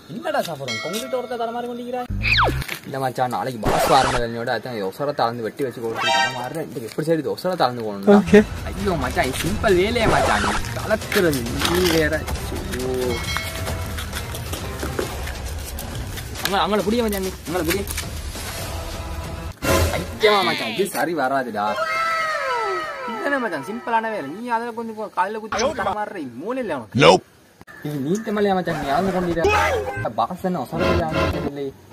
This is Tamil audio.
என்னடா சாப்பிடும் கொங்கிட்ட ஒருத்தர் தர மாதிரி கொண்டிக்கிறாய் இல்ல மச்சான் நாளைக்கு பாஸ் வாரங்களோட அதான் ஒசர தளர்ந்து வெட்டி வச்சு கொடுத்து மாதிரி இதுக்கு எப்படி சரி ஒசர தளர்ந்து போகணும் ஐயோ மச்சான் இது சிம்பிள் வேலையே மச்சான் நீ கலக்குறது நீ வேற ஐயோ அங்க அங்கே புடிய மச்சான் நீ அங்கே புடிய ஐயமா மச்சான் இது சரி வராதுடா இதுதானே மச்சான் சிம்பிளான வேலை நீ அதில் கொஞ்சம் காலையில் குத்தி தர மாதிரி மூணு இல்லை உனக்கு இது நீத்த மலையா மச்சான் நீ யாரும் கொண்டிட பாஸ் என்ன ஒசர இல்லை